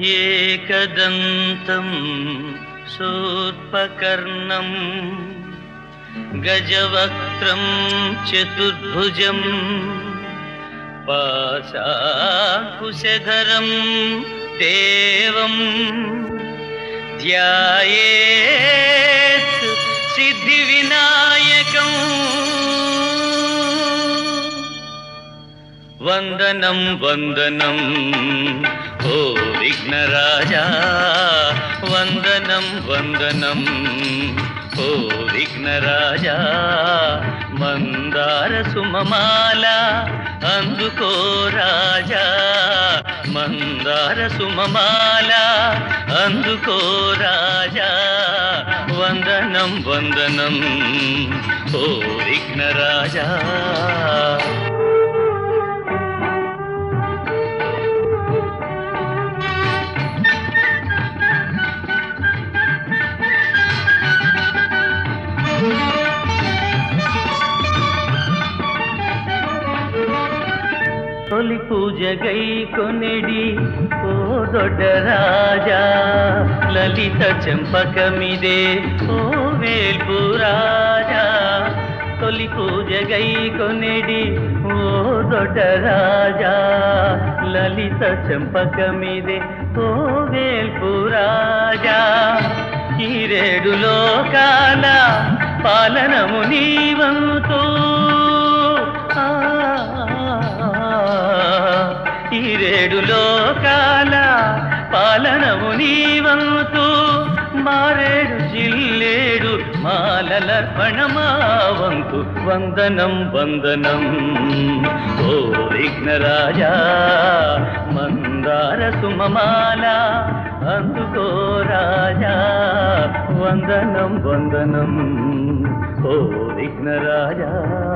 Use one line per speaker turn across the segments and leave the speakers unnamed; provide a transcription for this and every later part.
ఏకదంతం శూర్పకర్ణం గజవక్త్రం చతుర్భుజం పాశాకుశధరం దేవం ధ్యాయేత్ సిద్ధి వినాయకం వందనం వందనం ఓ విఘ్నరాజా వందనం వందనం ఓ విఘ్నరాజా మందార సుమమాల అందుకో రాజా మందార సుమమాల అందుకో రాజా వందనం వందనం ఓ విఘ్నరాజా తొలి పూజ గై కొನೆడి ఓ దొడ్డ రాజా లలిత చెంపకమిదే ఓ వేల్పు రాజా తొలి పూజ గై కొನೆడి ఓ దొడ్డ రాజా లలిత చెంపకమిదే ఓ వేల్పు రాజా ఈ రేడు లోకాల పాలనము నీవంతూ ఆ ఈ రేడు లోకాల పాలనము నీవంతు మారేడు జిల్లేడు మాలలర్పణమావంతు వందనం వందనం ఓ విఘ్నరాజా మందార సుమమాల అందుకో రాజా వందనం వందనం ఓ విఘ్నరాజా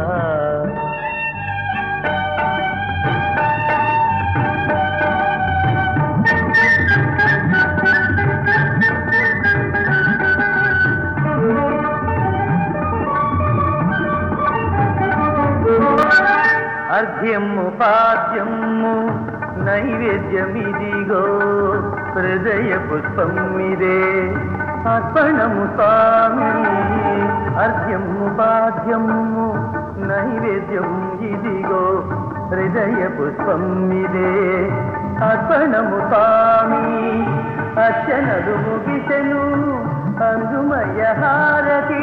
అర్ఘ్యము పాద్యము నైవేద్యమిదిగో హృదయ పుష్పమిదే అర్పణము స్వామి అర్ఘ్యము పాద్యము నైవేద్యం ఇదిగో హృదయ పుష్పమిదే అర్పణము స్వామి అర్చనలు ముగిసెను అందుమయ హారతి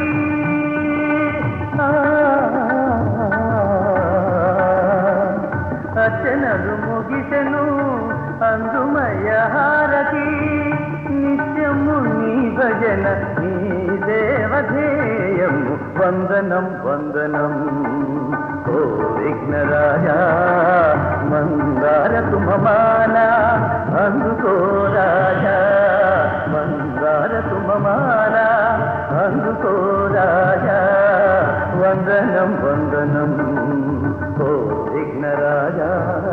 అర్చనలు ముగిసెను అందుమయ హారతి నిత్యము నీ భజన నీ దేవధేయము వందనం వందనం ఓ విఘ్నరాజా మందార తుమమాల అందుకో రాజా మందార తుమమాల అందుకో రాజా వందనం వందనం ఓ విఘ్నరాజా